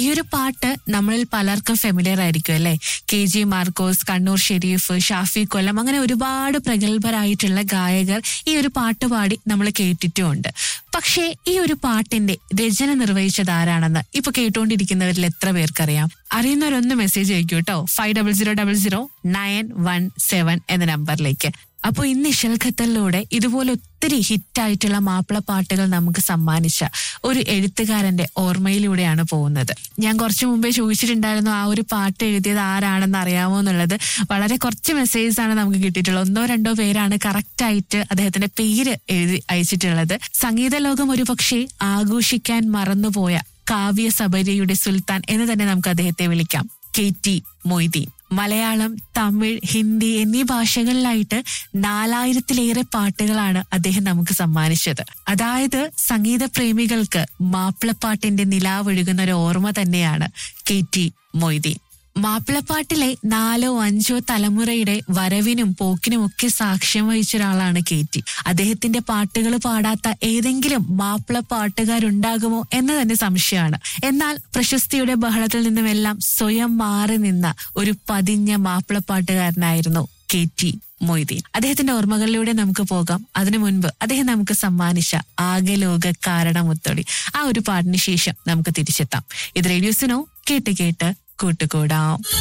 ഒരു പാട്ട് നമ്മളിൽ പലർക്കും ഫെമിലിയർ ആയിരിക്കും അല്ലെ കെ ജി മാർക്കോസ് കണ്ണൂർ ഷെരീഫ് ഷാഫി കൊല്ലം അങ്ങനെ ഒരുപാട് പ്രഗത്ഭരായിട്ടുള്ള ഗായകർ ഈ ഒരു പാട്ട് പാടി നമ്മൾ കേട്ടിട്ടുമുണ്ട് പക്ഷേ ഈ ഒരു പാട്ടിന്റെ രചന നിർവഹിച്ചത് ആരാണെന്ന് ഇപ്പൊ കേട്ടുകൊണ്ടിരിക്കുന്നവരിൽ എത്ര പേർക്കറിയാം അറിയുന്നവരൊന്ന് മെസ്സേജ് അയക്കൂ കേട്ടോ five double zero double zero nine one seven എന്ന നമ്പറിലേക്ക് അപ്പോൾ ഇന്ന് ഇഷൽ ഖത്തറിലൂടെ ഇതുപോലെ ഒത്തിരി ഹിറ്റായിട്ടുള്ള മാപ്പിള പാട്ടുകൾ നമുക്ക് സമ്മാനിച്ച ഒരു എഴുത്തുകാരന്റെ ഓർമ്മയിലൂടെയാണ് പോകുന്നത് ഞാൻ കുറച്ചു മുമ്പേ ചോദിച്ചിട്ടുണ്ടായിരുന്നു ആ ഒരു പാട്ട് എഴുതിയത് ആരാണെന്ന് അറിയാമോ എന്നുള്ളത് വളരെ കുറച്ച് മെസ്സേജസ് ആണ് നമുക്ക് കിട്ടിയിട്ടുള്ളത് ഒന്നോ രണ്ടോ പേരാണ് കറക്റ്റ് ആയിട്ട് അദ്ദേഹത്തിന്റെ പേര് എഴുതി അയച്ചിട്ടുള്ളത് സംഗീത ലോകം ഒരു പക്ഷേ ആഘോഷിക്കാൻ മറന്നുപോയ കാവ്യ സബരിയുടെ സുൽത്താൻ എന്ന് തന്നെ നമുക്ക് അദ്ദേഹത്തെ വിളിക്കാം കെ ടി മൊയ്തീൻ മലയാളം തമിഴ് ഹിന്ദി എന്നീ ഭാഷകളിലായിട്ട് നാലായിരത്തിലേറെ പാട്ടുകളാണ് അദ്ദേഹം നമുക്ക് സമ്മാനിച്ചത് അതായത് സംഗീത പ്രേമികൾക്ക് മാപ്പിളപ്പാട്ടിന്റെ നിലാവൊഴുകുന്ന ഒരു ഓർമ്മ തന്നെയാണ് കെ ടി മൊയ്തീൻ മാപ്പിളപ്പാട്ടിലെ നാലോ അഞ്ചോ തലമുറയുടെ വരവിനും പോക്കിനും ഒക്കെ സാക്ഷ്യം വഹിച്ച ഒരാളാണ് കെ ടി അദ്ദേഹത്തിന്റെ പാട്ടുകൾ പാടാത്ത ഏതെങ്കിലും മാപ്പിള പാട്ടുകാരുണ്ടാകുമോ എന്ന് തന്നെ സംശയമാണ് എന്നാൽ പ്രശസ്തിയുടെ ബഹളത്തിൽ നിന്നുമെല്ലാം സ്വയം മാറി നിന്ന ഒരു പതിഞ്ഞ മാപ്പിളപ്പാട്ടുകാരനായിരുന്നു കെ ടി മൊയ്തീൻ അദ്ദേഹത്തിന്റെ ഓർമ്മകളിലൂടെ നമുക്ക് പോകാം അതിനു മുൻപ് അദ്ദേഹം നമുക്ക് സമ്മാനിച്ച ആകെ ലോക കാരണമുത്തോടി ആ ഒരു പാട്ടിന് ശേഷം നമുക്ക് തിരിച്ചെത്താം ഇത് റേഡിയോസിനോ കേട്ട് കേട്ട് കൂട്ടുകൂടാം